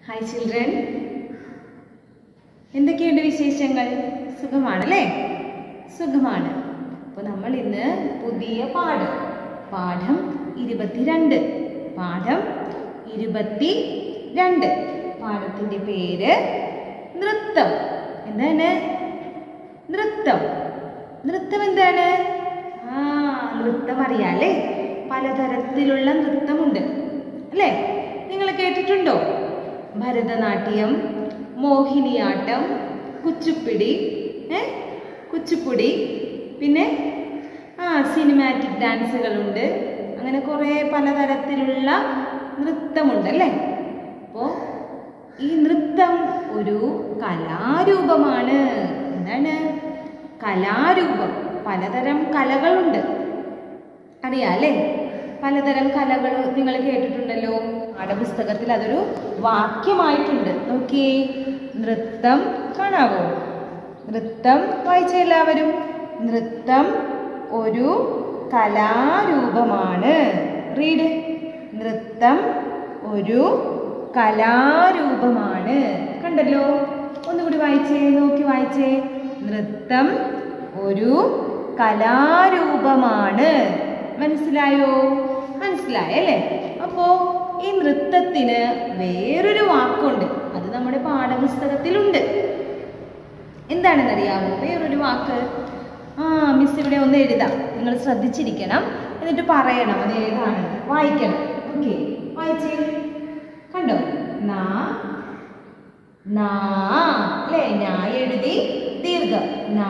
Hi children എന്തൊക്കെയുണ്ട് വിശേഷങ്ങൾ സുഖമാണല്ലേ സുഖമാണ് അപ്പോൾ നമ്മൾ ഇന്ന് പുതിയ പാഠം പാഠം ഇരുപത്തിരണ്ട് പാഠം ഇരുപത്തി രണ്ട് പാഠത്തിൻ്റെ പേര് നൃത്തം എന്താണ് നൃത്തം നൃത്തം എന്താണ് ആ നൃത്തം അറിയാലേ പലതരത്തിലുള്ള നൃത്തമുണ്ട് അല്ലേ നിങ്ങൾ കേട്ടിട്ടുണ്ടോ ഭരതനാട്യം മോഹിനിയാട്ടം കുച്ചിപ്പിടി ഏ കുച്ചിപ്പുടി പിന്നെ ആ സിനിമാറ്റിക് ഡാൻസുകളുണ്ട് അങ്ങനെ കുറേ പലതരത്തിലുള്ള നൃത്തമുണ്ട് അല്ലേ അപ്പോൾ ഈ നൃത്തം ഒരു കലാരൂപമാണ് എന്താണ് കലാരൂപം പലതരം കലകളുണ്ട് അറിയാല്ലേ പലതരം കലകൾ നിങ്ങൾ കേട്ടിട്ടുണ്ടല്ലോ പാഠപുസ്തകത്തിൽ അതൊരു വാക്യമായിട്ടുണ്ട് നോക്കിയേ നൃത്തം കാണാവോ നൃത്തം വായിച്ച എല്ലാവരും നൃത്തം ഒരു കലാരൂപമാണ് റീഡ് നൃത്തം ഒരു കലാരൂപമാണ് കണ്ടല്ലോ ഒന്നുകൂടി വായിച്ചേ നോക്കി വായിച്ചേ നൃത്തം ഒരു കലാരൂപമാണ് മനസ്സിലായോ മനസ്സിലായല്ലേ അപ്പോ ഈ നൃത്തത്തിന് വേറൊരു വാക്കുണ്ട് അത് നമ്മുടെ പാഠപുസ്തകത്തിലുണ്ട് എന്താണെന്നറിയാമോ വേറൊരു വാക്ക് ആ മിസ് ഇവിടെ ഒന്ന് എഴുതാം നിങ്ങൾ ശ്രദ്ധിച്ചിരിക്കണം എന്നിട്ട് പറയണം അത് ഏതാണ് വായിക്കണം ഓക്കെ വായിച്ചേ കണ്ടോ നാ നാ അല്ലേ ഞാ എഴുതി ദീർഘം നാ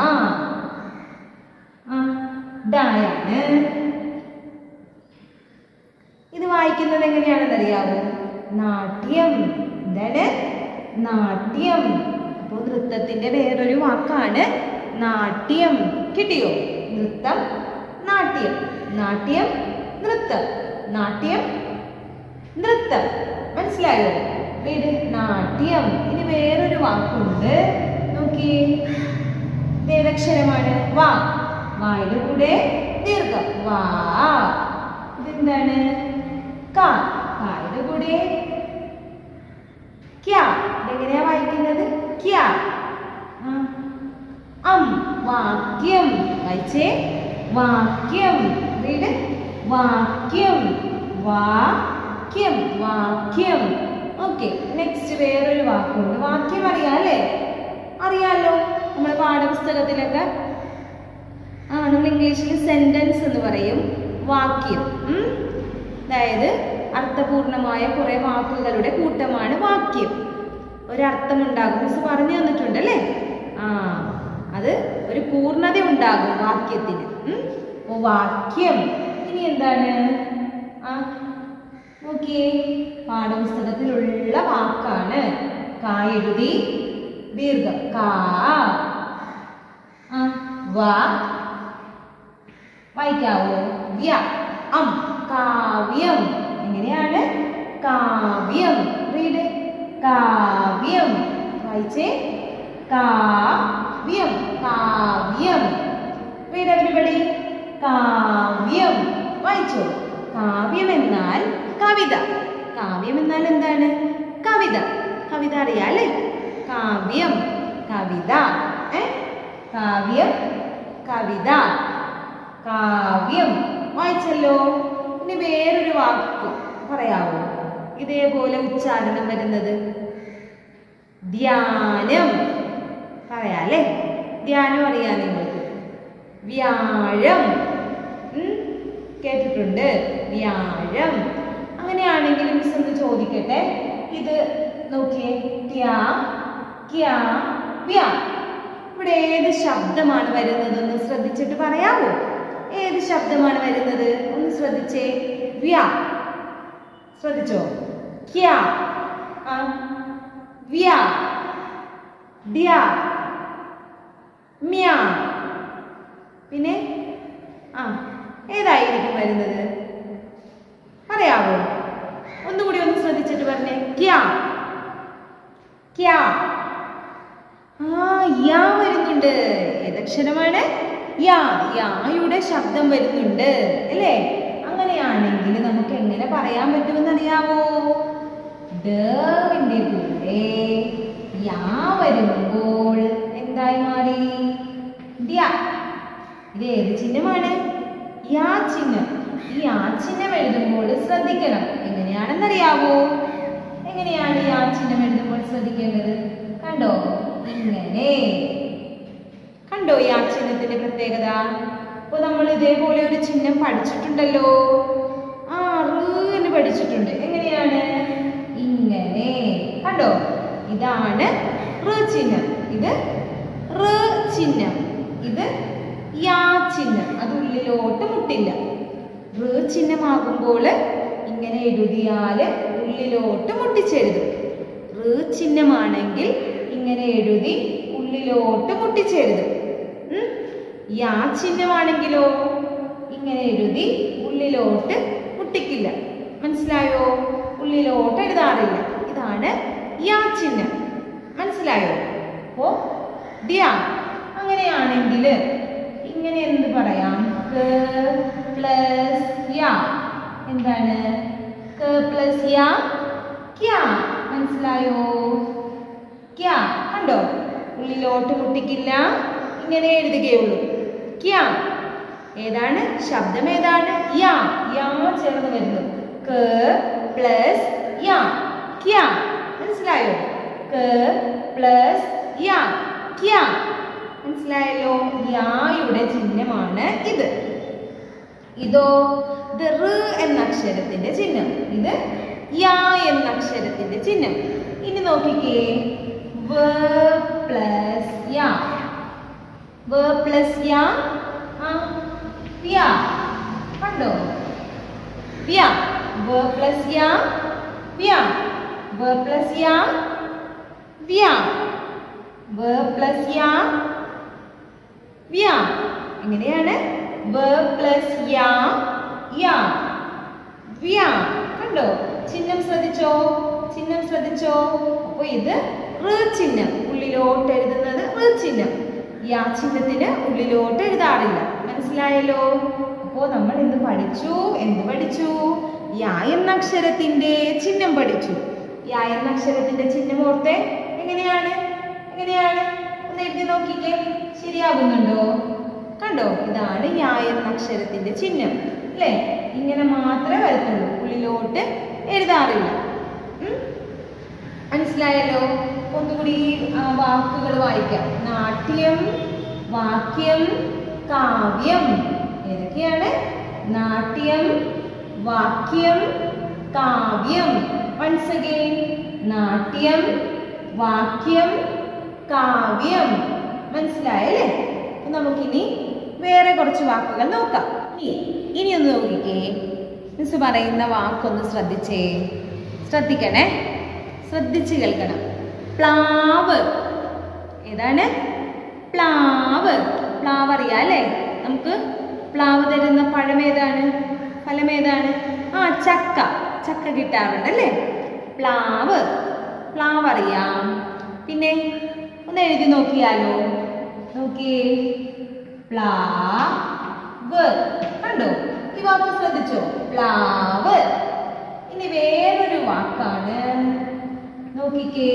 ആ ദായാണ് ഇത് വായിക്കുന്നത് എങ്ങനെയാണെന്നറിയാവോ നാട്യം എന്താണ് നാട്യം അപ്പോൾ നൃത്തത്തിന്റെ വേറൊരു വാക്കാണ് നാട്യം കിട്ടിയോ നൃത്തം നാട്യം നാട്യം നൃത്തം നാട്യം നൃത്തം മനസ്സിലായോ വീട് നാട്യം ഇനി വേറൊരു വാക്കുണ്ട് നോക്കിയേ ഇത് ഏതക്ഷരമാണ് വാ വായുടെ കൂടെ ദീർഘം വാ ഇതെന്താണ് കാ കായുടെ കൂടെ ക്യാ ഇതെങ്ങനെയാ വായിക്കുന്നത് ക്യാ ആ. അം വാക്യം വായിച്ചേ വാക്യം റീഡ് വാക്യം വാക്യം വാക്യം ഓക്കെ നെക്സ്റ്റ് വേറൊരു വാക്കുണ്ട് വാക്യം അറിയാം അല്ലേ അറിയാലോ നമ്മുടെ പാഠപുസ്തകത്തിലൊക്കെ ആ നമ്മൾ ഇംഗ്ലീഷിൽ സെന്റൻസ് എന്ന് പറയും വാക്യം ഉം. അതായത് അർത്ഥപൂർണമായ കുറെ വാക്കുകളുടെ കൂട്ടമാണ് വാക്യം ഒരർത്ഥമുണ്ടാകും മിസ് പറഞ്ഞു തന്നിട്ടുണ്ട് അല്ലേ ആ അത് ഒരു പൂർണ്ണത ഉണ്ടാകും വാക്യത്തിന് ഉം. അപ്പൊ വാക്യം ഇനി എന്താണ് ആ നോക്കിയേ പാഠപുസ്തകത്തിലുള്ള വാക്കാണ് കാ എഴുതി ദീർഘം കാ ആ വാ വായിക്കാവോ വ്യ അം കാവ്യം എങ്ങനെയാണ് കാവ്യം റീഡ് കാവ്യം വായിച്ചേ കാവ്യം കാവ്യം റീഡ് എവരിബഡി കാവ്യം വായിച്ചോ കാവ്യം എന്നാൽ കവിത കാവ്യം എന്നാൽ എന്താണ് കവിത കവിത അറിയാലേ കാവ്യം കവിത ഏ കാവ്യം കവിത കാവ്യം വായിച്ചല്ലോ ഇനി വേറൊരു വാക്ക് പറയാവോ ഇതേപോലെ ഉച്ചാരണം വരുന്നത് ധ്യാനം പറയാല്ലേ ധ്യാനം അറിയാം നിങ്ങൾക്ക് വ്യാഴം ഉം, കേട്ടിട്ടുണ്ട് വ്യാഴം അങ്ങനെയാണെങ്കിൽ മിസ് ഒന്ന് ചോദിക്കട്ടെ ഇത് നോക്കിയേ ട്യാ ക്യാ വ്യ ഇവിടെ ഏത് ശബ്ദമാണ് വരുന്നതെന്ന് ശ്രദ്ധിച്ചിട്ട് പറയാവോ ഏത് ശബ്ദമാണ് വരുന്നത് ഒന്ന് ശ്രദ്ധിച്ചേ വ്യ ശ്രദ്ധിച്ചോ ക്യാ ആ വ്യ ഡ്യ മ്യ പിന്നെ ആ ഏതായിരിക്കും വരുന്നത് പറയാവോ ഒന്നുകൂടി ഒന്ന് ശ്രദ്ധിച്ചിട്ട് പറഞ്ഞേ ക്യാ ക്യാ ആ യാ വരുന്നുണ്ട് ഏതക്ഷരമാണ് യാ യായുടെ ശബ്ദം വരുന്നുണ്ട് അല്ലേ അങ്ങനെയാണെങ്കിൽ നമുക്ക് എങ്ങനെ പറയാൻ പറ്റുമെന്ന് അറിയാവോ ഡ അതിന്റെ കൂടെ യാ വരുമ്പോൾ എന്തായി മാറി ദ്യ ഇത് ഏത് ചിഹ്നമാണ് യാ ചിഹ്നം ഈ യാ ചിഹ്നം എഴുതുമ്പോൾ ശ്രദ്ധിക്കണം എങ്ങനെയാണെന്നറിയാവോ എങ്ങനെയാണ് യാ ചിഹ്നം എഴുതുമ്പോൾ ശ്രദ്ധിക്കേണ്ടത് കണ്ടോ ഇങ്ങനെ കണ്ടോ ഈ ആ ചിഹ്നത്തിന്റെ പ്രത്യേകത അപ്പൊ നമ്മൾ ഇതേപോലെ ഒരു ചിഹ്നം പഠിച്ചിട്ടുണ്ടല്ലോ ആ റ് പഠിച്ചിട്ടുണ്ട് എങ്ങനെയാണ് ഇങ്ങനെ കണ്ടോ ഇതാണ് റ് ചിഹ്നം ഇത് റ് ചിഹ്നം ഇത് യാ ചിഹ്നം അത് ഉള്ളിലോട്ട് മുട്ടില്ല റ് ചിഹ്നമാകുമ്പോൾ ഇങ്ങനെ എഴുതിയാൽ ഉള്ളിലോട്ട് മുട്ടിച്ചെഴുതും റ് ചിഹ്നമാണെങ്കിൽ ഇങ്ങനെ എഴുതി ഉള്ളിലോട്ട് മുട്ടിച്ചെഴുതും ഉം? യാ ചിഹ്നമാണെങ്കിലോ ഇങ്ങനെ എഴുതി ഉള്ളിലോട്ട് മുട്ടിക്കില്ല മനസ്സിലായോ ഉള്ളിലോട്ട് എഴുതാറില്ല ഇതാണ് യാ ചിഹ്നം മനസ്സിലായോ അപ്പോ ദ്യ അങ്ങനെയാണെങ്കിൽ ഇങ്ങനെ എന്ത് പറയാം ക പ്ലസ് യാ എന്താണ് ക പ്ലസ് യാ ക്യാ മനസ്സിലായോ ക്യാ കണ്ടോ ഉള്ളിലോട്ട് മുട്ടിക്കില്ല ഇങ്ങനെ എഴുതുകയുള്ളൂ ക്യാ ഏതാണ് ശബ്ദം ഏതാണ് യാ യാ ചേർന്ന് വരുന്നു ക പ്ലസ് യാ ക്യാ മനസ്സിലായോ ക പ്ലസ് യാ ക്യാ മനസ്സിലായല്ലോ യായുടെ ചിഹ്നമാണ് ഇത് ഇതോ ഇത് റ് എന്ന അക്ഷരത്തിന്റെ ചിഹ്നം ഇത് യാ എന്ന അക്ഷരത്തിന്റെ ചിഹ്നം ഇനി നോക്കിക്കേ വ പ്ലസ് യാ വ പ്ലസ് യാ ആ വ്യ കണ്ടോ വ്യ വ പ്ലസ് യാ വ്യ വ പ്ലസ് യാ വ്യ വ പ്ലസ് യാ വ്യ എങ്ങനെയാണ് വ പ്ലസ് യാ യാ വ്യ കണ്ടോ ചിഹ്നം ശ്രദ്ധിച്ചോ ചിഹ്നം ശ്രദ്ധിച്ചോ അപ്പൊ ഇത് ഋ ചിഹ്നം ഉള്ളിലോട്ട് എഴുതുന്നത് ഋ ചിഹ്നം യാ ചിഹ്നത്തിന് ഉള്ളിലോട്ട് എഴുതാറില്ല മനസ്സിലായല്ലോ അപ്പോ നമ്മൾ ഇന്ന് പഠിച്ചു എന്ത് പഠിച്ചു യാ എന്ന അക്ഷരത്തിന്റെ ചിഹ്നം പഠിച്ചു യാ എന്ന അക്ഷരത്തിന്റെ ചിഹ്നം ഓർത്തെ എങ്ങനെയാണ് എങ്ങനെയാണ് ഒന്ന് എഴുതി നോക്കിക്കേ ശരിയാകുന്നുണ്ടോ കണ്ടോ ഇതാണ് യാ എന്ന അക്ഷരത്തിന്റെ ചിഹ്നം അല്ലേ ഇങ്ങനെ മാത്രമേ വരത്തുള്ളൂ ഉള്ളിലോട്ട് എഴുതാറില്ല ഉം? മനസ്സിലായല്ലോ ഒന്നുകൂടി ആ വാക്കുകൾ വായിക്കാം നാട്യം വാക്യം കാവ്യം ഏതൊക്കെയാണ് നാട്യം വാക്യം കാവ്യം വൺസ് അഗെയിൻ നാട്യം വാക്യം കാവ്യം മനസ്സിലായല്ലേ അപ്പൊ നമുക്കിനി വേറെ കുറച്ച് വാക്കുകൾ നോക്കാം ഇനി ഇനി ഒന്ന് നോക്കിക്കേ മിസ് പറയുന്ന വാക്കൊന്ന് ശ്രദ്ധിച്ചേ ശ്രദ്ധിക്കണേ ശ്രദ്ധിച്ച് കേൾക്കണം പ്ലാവ് ഏതാണ് പ്ലാവ് പ്ലാവ് അറിയാം അല്ലേ നമുക്ക് പ്ലാവ് തരുന്ന പഴം ഏതാണ് ഫലം ഏതാണ് ആ ചക്ക ചക്ക കിട്ടാറുണ്ട് അല്ലേ പ്ലാവ് പ്ലാവ് അറിയാം പിന്നെ ഒന്ന് എഴുതി നോക്കിയാലോ നോക്കിയേ പ്ലാവ് കണ്ടോ ഈ വാക്ക് ശ്രദ്ധിച്ചോ പ്ലാവ് ഇനി വേറൊരു വാക്കാണ് നോക്കിക്കേ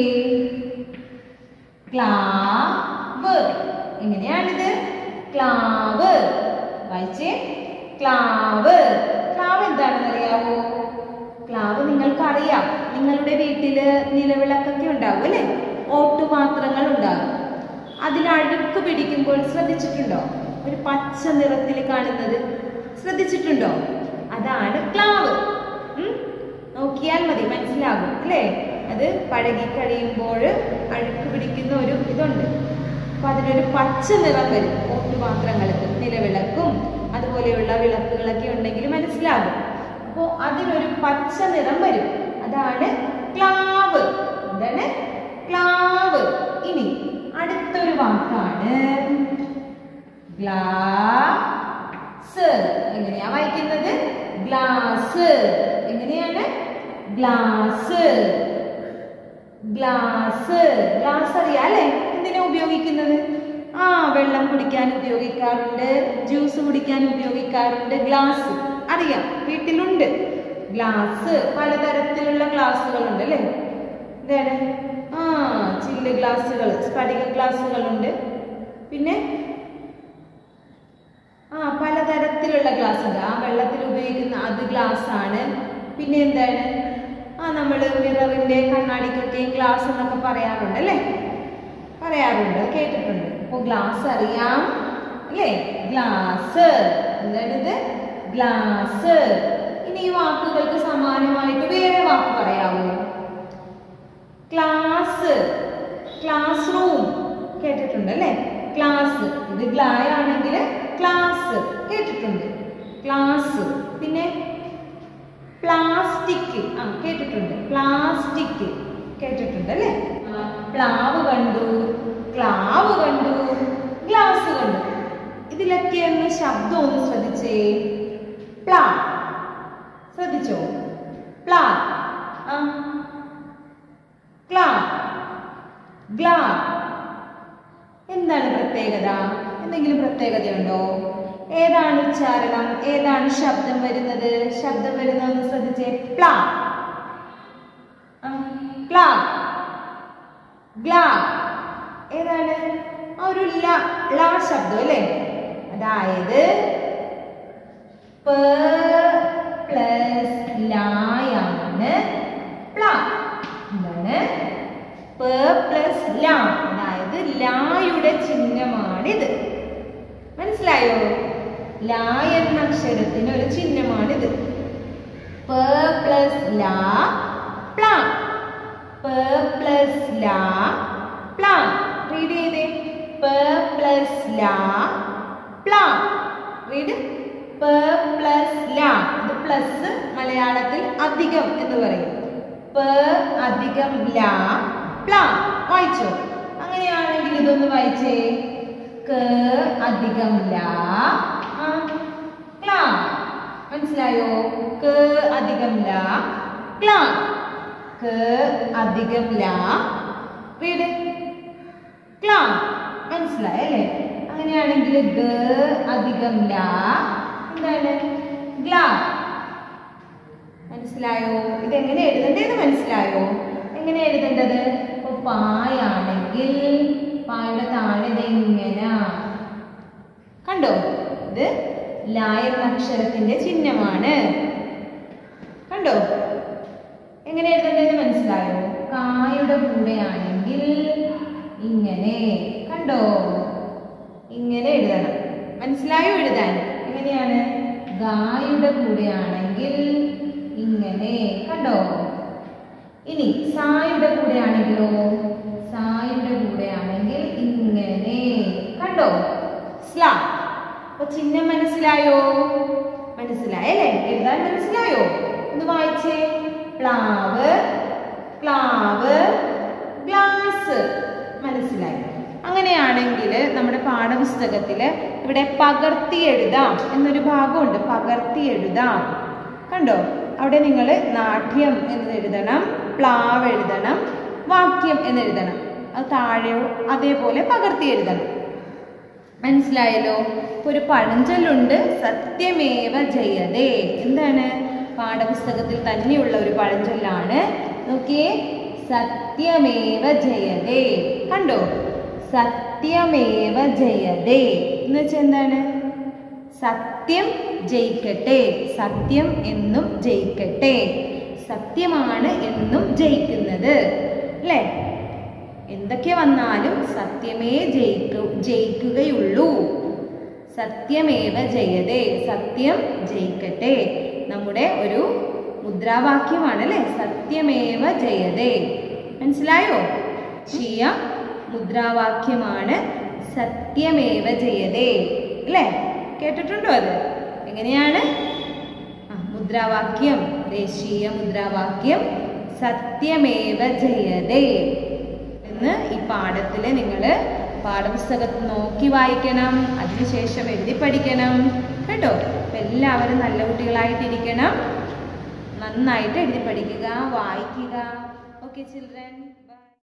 ക്ലാവ് എങ്ങനെയാണിത് ക്ലാവ് വായിച്ചേ ക്ലാവ് ക്ലാവ് എന്താണെന്ന് അറിയാവോ ക്ലാവ് നിങ്ങൾക്ക് അറിയാം നിങ്ങളുടെ വീട്ടില് നിലവിളക്കൊക്കെ ഉണ്ടാവും അല്ലേ ഓട്ടുപാത്രങ്ങൾ ഉണ്ടാകും അതിൽ അഴുക്ക് പിടിക്കുമ്പോൾ ശ്രദ്ധിച്ചിട്ടുണ്ടോ ഒരു പച്ച നിറത്തിൽ കാണുന്നത് ശ്രദ്ധിച്ചിട്ടുണ്ടോ അതാണ് ക്ലാവ് ഉം? നോക്കിയാൽ മതി മനസ്സിലാകും അല്ലേ അത് പഴകി കഴിയുമ്പോൾ അഴുക്ക് പിടിക്കുന്ന ഒരു ഇതുണ്ട് അപ്പൊ അതിനൊരു പച്ച നിറം വരും ഓട്ടുപാത്രങ്ങൾക്ക് നിലവിളക്കും അതുപോലെയുള്ള വിളക്കുകളൊക്കെ ഉണ്ടെങ്കിൽ മനസ്സിലാകും അപ്പോൾ അതിനൊരു പച്ച നിറം വരും അതാണ് ക്ലാവ് എന്താണ് ക്ലാവ് ഇനി അടുത്തൊരു വാക്കാണ് ഗ്ലാസ് എങ്ങനെയാ വായിക്കുന്നത് ഗ്ലാസ് എങ്ങനെയാണ് ഗ്ലാസ് ഗ്ലാസ് ഗ്ലാസ് അറിയാം അല്ലേ എന്തിനാ ഉപയോഗിക്കുന്നത് ആ വെള്ളം കുടിക്കാൻ ഉപയോഗിക്കാറുണ്ട് ജ്യൂസ് കുടിക്കാൻ ഉപയോഗിക്കാറുണ്ട് ഗ്ലാസ് അറിയാം വീട്ടിലുണ്ട് ഗ്ലാസ് പലതരത്തിലുള്ള ഗ്ലാസ്സുകളുണ്ട് അല്ലേ എന്താണ് ഗ്ലാസ്സുകൾ സ്ഫടിക ഗ്ലാസ്സുകളുണ്ട് പിന്നെ ആ പലതരത്തിലുള്ള ഗ്ലാസ് ഉണ്ട് ആ വെള്ളത്തിൽ ഉപയോഗിക്കുന്ന അത് ഗ്ലാസ് ആണ് പിന്നെ എന്താണ് ആ നമ്മൾ മിററിന്റെ കണ്ണാടിക്കൊക്കെ ഗ്ലാസ് എന്നൊക്കെ പറയാറുണ്ട് അല്ലേ പറയാറുണ്ട് അത് കേട്ടിട്ടുണ്ട് അപ്പോൾ ഗ്ലാസ് അറിയാം അല്ലേ ഗ്ലാസ് എന്താണിത് ഗ്ലാസ് ഇനി ഈ വാക്കുകൾക്ക് സമാനമായിട്ട് വേറെ വാക്ക് പറയാമോ ക്ലാസ് ക്ലാസ് റൂം കേട്ടിട്ടുണ്ട് അല്ലേ ക്ലാസ് ഇത് ഗ്ലായ ആണെങ്കിൽ ക്ലാസ് കേട്ടിട്ടുണ്ട് ക്ലാസ് പിന്നെ പ്ലാസ്റ്റിക് ആ കേട്ടിട്ടുണ്ട് പ്ലാസ്റ്റിക് കേട്ടിട്ടുണ്ട് അല്ലേ ആ, പ്ലാവ് കണ്ടു ക്ലാവ് കണ്ടു ഗ്ലാസ് കണ്ടു ഇതിലൊക്കെ ഒന്ന് ശബ്ദം ഒന്ന് ശ്രദ്ധിച്ചേ പ്ലാ ശ്രദ്ധിച്ചോ പ്ലാ ആ ക്ലാ ഗ്ലാ എന്താണ് പ്രത്യേകത എന്തെങ്കിലും പ്രത്യേകതയുണ്ടോ ഏതാണ് ഉച്ചാരണം ഏതാണ് ശബ്ദം വരുന്നത് ശബ്ദം വരുന്നതെന്ന് ശ്രദ്ധിച്ചേ പ്ലാ ആ, പ്ലാ ഗ്ലാ ഏതാണ് ആ ഒരു ല ലാ ശബ്ദം അല്ലേ അതായത് പ പ്ലസ് ലായാണ് പ്ലാ എന്താണ് പ പ്ലസ് ലാ അതായത് ലായുടെ ചിഹ്നമാണിത് മനസ്സിലായോ ലാ എന്ന അക്ഷരത്തിന് ഒരു ചിഹ്നമാണിത് പ പ്ലസ് ലാ പ്ലാ പ പ്ലസ് ലാ പ്ലാ റീഡ് ചെയ്തേ പ പ്ലസ് ലാ പ്ലാ റീഡ് പ പ്ലസ് ലാ ഇത് പ്ലസ് മലയാളത്തിൽ അധികം എന്ന് പറയും പ അധികം ലാ പ്ലാ വായിച്ചോ അങ്ങനെയാണെങ്കിൽ ഇതൊന്ന് വായിച്ചേ ക അധികം ലാ ആ, ക്ലാ മനസ്സിലായോ ക അധികം ലാ ക്ലാ ക അധികം ലാ റീഡ് ക്ലാ മനസ്സിലായല്ലേ അങ്ങനെയാണെങ്കിൽ ഗ അധികം ലാ എന്താണ് ഗ്ലാ മനസ്സിലായോ ഇതെങ്ങനെ എഴുതേണ്ടത് മനസ്സിലായോ എങ്ങനെ എഴുതേണ്ടത് ഇപ്പൊ പായാണെങ്കിൽ പായുടെ താഴെ ഇതെങ്ങനെ കണ്ടോ ഇത് ലാ എന്ന അക്ഷരത്തിന്റെ ചിഹ്നമാണ് കണ്ടോ എങ്ങനെ എഴുതേണ്ടത് മനസ്സിലായോ കായുടെ കൂടെയാണെങ്കിൽ ഇങ്ങനെ കണ്ടോ ഇങ്ങനെ എഴുതണം മനസ്സിലായോ എഴുതാൻ എങ്ങനെയാണ് ഗായുടെ കൂടെയാണെങ്കിൽ ഇങ്ങനെ കണ്ടോ ഇനി സായുടെ കൂടെയാണെങ്കിലോ സായുടെ കൂടെയാണെങ്കിൽ ഇങ്ങനെ കണ്ടോ സ്ലാ അപ്പൊ ചിഹ്നം മനസ്സിലായോ മനസ്സിലായല്ലേ എഴുതാൻ മനസ്സിലായോ ഒന്ന് വായിച്ചേ പ്ലാവ് ക്ലാവ് ഗ്ലാസ് മനസ്സിലായി അങ്ങനെയാണെങ്കിൽ നമ്മുടെ പാഠപുസ്തകത്തിൽ ഇവിടെ പകർത്തി എഴുതാം എന്നൊരു ഭാഗമുണ്ട് പകർത്തി എഴുതാം കണ്ടോ അവിടെ നിങ്ങൾ നാട്യം എന്ന് എഴുതണം പ്ലാവ് എഴുതണം വാക്യം എന്ന് എഴുതണം അത് താഴെയോ അതേപോലെ പകർത്തി എഴുതണം മനസ്സിലായല്ലോ ഇപ്പൊ ഒരു പഴഞ്ചൊല്ലുണ്ട് സത്യമേവ ജയതേ എന്താണ് പാഠപുസ്തകത്തിൽ തന്നെയുള്ള ഒരു പഴഞ്ചൊല്ലാണ് നോക്കിയേ സത്യമേവ ജയതേ കണ്ടോ സത്യമേവ ജയതേ എന്ന് വെച്ചാൽ എന്താണ് സത്യം ജയിക്കട്ടെ സത്യം എന്നും ജയിക്കട്ടെ സത്യമാണ് എന്നും ജയിക്കുന്നത് അല്ലേ എന്തൊക്കെ വന്നാലും സത്യമേ ജയിക്കു ജയിക്കുകയുള്ളൂ സത്യമേവ ജയതേ സത്യം ജയിക്കട്ടെ നമ്മുടെ ഒരു മുദ്രാവാക്യമാണ് അല്ലേ സത്യമേവ ജയതേ മനസ്സിലായോ ഷിയ മുദ്രാവാക്യമാണ് സത്യമേവ ജയതേ അല്ലേ കേട്ടിട്ടുണ്ടോ അത് എങ്ങനെയാണ് ആ, മുദ്രാവാക്യം ദേശീയ മുദ്രാവാക്യം സത്യമേവ ജയതേ എന്ന് ഈ പാഠത്തിൽ നിങ്ങൾ പാഠപുസ്തകത്തിൽ നോക്കി വായിക്കണം അതിനുശേഷം എഴുതി പഠിക്കണം കേട്ടോ അപ്പം എല്ലാവരും നല്ല കുട്ടികളായിട്ടിരിക്കണം നന്നായിട്ട് എഴുതി പഠിക്കുക വായിക്കുക ഓക്കെ ചിൽഡ്രൻ